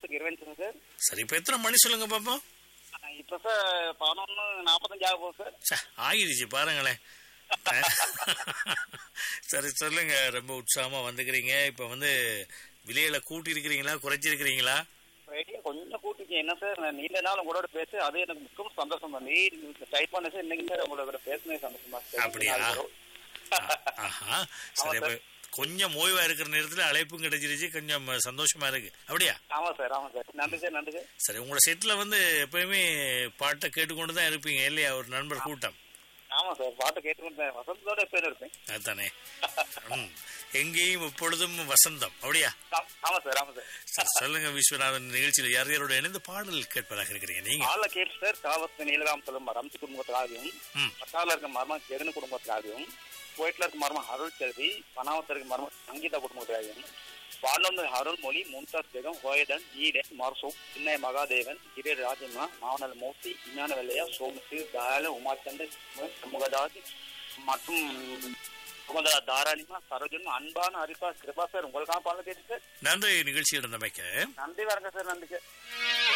காலத்துக்கு இருபஞ்சு சார் சரி இப்ப எத்தனை மணி சொல்லுங்க பாப்போம் இப்போ சார் பதினொன்று நாற்பத்தஞ்சு ஆக போகுது சார் ச்சே, ஆகிடுச்சு பாருங்களேன் சரி சொல்லுங்க ரொம்ப உற்சாகமா வந்துக்கிறீங்க இப்ப வந்து விலையில கூட்டி இருக்கிறீங்களா குறைச்சிருக்கிறீங்களா ரேடியோ கொஞ்சம் கூட்டிச்சு என்ன சார் நான் நீண்ட நாள் உங்களோட பேச அது எனக்கு மிகவும் சந்தோஷம் தான் நீ டைப் பண்ண சார் இன்னைக்கு சார் உங்களோட பேசுனது சந்தோஷமா இருக்கு. அப்படியா? ஆஹா சரி அப்ப கொஞ்சம் ஓய்வா இருக்கிற நேரத்துல அழைப்பும் கிடைச்சிருச்சு கொஞ்சம் சந்தோஷமா இருக்கு அப்படியா ஆமா சார் ஆமா சார் நன்றி சார் நன்றி சார் சரி உங்களோட செட்ல வந்து எப்பயுமே பாட்டை கேட்டுக்கொண்டு தான் இருப்பீங்க இல்லையா ஒரு நண்பர் கூட்டம் ஆமா சார் பாட்டு கேட்டுக்கொண்டு தான் வசந்தோட பேர் இருப்பேன் அதுதானே ம். எங்கேயும் எப்பொழுதும் வசந்தம் அப்படியா ஆ- ஆமா சார் ஆமா சார் சரி, சொல்லுங்க விஸ்வநாதன் நிகழ்ச்சியில் யார் யாரோட இணைந்து பாடல் கேட்பதாக இருக்கிறீங்க நீங்க ஆள கேட்டு சார் காவத்து நீலகாம் சொல்லும் ரம்சி குடும்பத்திலாகவும் ம். பட்டால இருக்க மர்மம் ஜெகன் குடும்பத்திலாகவும் குவைட்ல இருக்க மர்மம் அருள் செல்வி பனாவத்தில் இருக்க மர்மம் சங்கீதா குடும்பத்திலாகவும் வானொலி அருள் மொழி மும்தாஸ் பேகம் ஹோயடன் ஈடன் மர்சூம் சின்ன மகாதேவன் கிரீர் ராஜம்மா மாவனல் மூர்த்தி விஞ்ஞான வெள்ளையா சோமசி தயால உமாச்சந்தர் முகதாஸ் மற்றும் முகதா தாராளிமா சரோஜன் அன்பான ஹரிபா கிருபா சார் உங்களுக்காக பாடல் கேட்டு சார் நன்றி நிகழ்ச்சியில் இருந்தமைக்க நன்றி வரங்க சார் நன்றி சார்